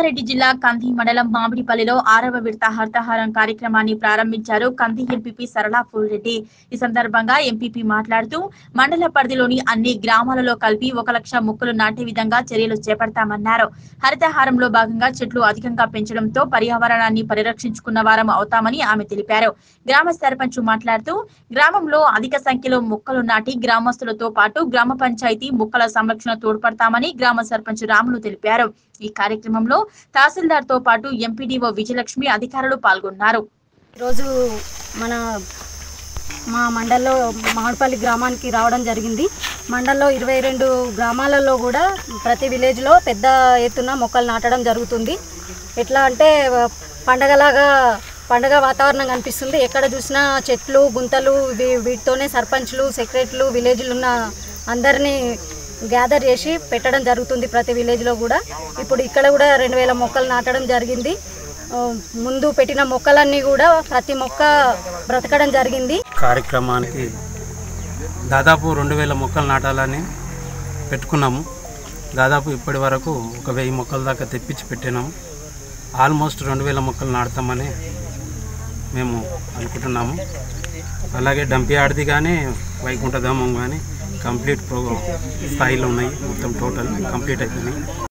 రంగారెడ్డి జిల్లా కంది మండలం మామిడిపల్లిలో ఆరవ విడత హర్తహారం కార్యక్రమాన్ని ప్రారంభించారు కంది ఎంపీపీ సరళా రెడ్డి ఈ సందర్భంగా ఎంపీపీ మాట్లాడుతూ మండల పరిధిలోని అన్ని గ్రామాలలో కలిపి ఒక లక్ష మొక్కలు నాటే విధంగా చర్యలు చేపడతామన్నారు హరితహారంలో భాగంగా చెట్లు అధికంగా పెంచడంతో పర్యావరణాన్ని పరిరక్షించుకున్న వారం అవుతామని ఆమె తెలిపారు గ్రామ సర్పంచ్ మాట్లాడుతూ గ్రామంలో అధిక సంఖ్యలో మొక్కలు నాటి గ్రామస్తులతో పాటు గ్రామ పంచాయతీ మొక్కల సంరక్షణ తోడ్పడతామని గ్రామ సర్పంచ్ రాములు తెలిపారు ఈ కార్యక్రమంలో తహసీల్దార్ తో పాటు ఎంపీడీఓ విజయలక్ష్మి అధికారులు పాల్గొన్నారు ఈరోజు మన మా మండల్లో మామిడిపల్లి గ్రామానికి రావడం జరిగింది మండల్లో ఇరవై రెండు గ్రామాలలో కూడా ప్రతి విలేజ్లో పెద్ద ఎత్తున మొక్కలు నాటడం జరుగుతుంది ఎట్లా అంటే పండగలాగా పండగ వాతావరణం కనిపిస్తుంది ఎక్కడ చూసినా చెట్లు గుంతలు వీ- వీటితోనే సర్పంచ్లు సెక్రటరీలు విలేజ్లు ఉన్న అందరినీ గ్యాదర్ చేసి పెట్టడం జరుగుతుంది ప్రతి విలేజ్లో కూడా ఇప్పుడు ఇక్కడ కూడా రెండు వేల మొక్కలు నాటడం జరిగింది ఆ, ముందు పెట్టిన మొక్కలన్నీ కూడా ప్రతి మొక్క బ్రతకడం జరిగింది కార్యక్రమానికి దాదాపు రెండు వేల మొక్కలు నాటాలని పెట్టుకున్నాము దాదాపు ఇప్పటి వరకు ఒక వెయ్యి మొక్కల దాకా తెప్పించి పెట్టినాము ఆల్మోస్ట్ రెండు వేల మొక్కలు నాటుతామని మేము అనుకుంటున్నాము అలాగే డంపియార్ది కానీ వైకుంఠధామం కానీ కంప్లీట్ ప్రో స్థాయిలో ఉన్నాయి మొత్తం టోటల్ కంప్లీట్ అయిపోయినాయి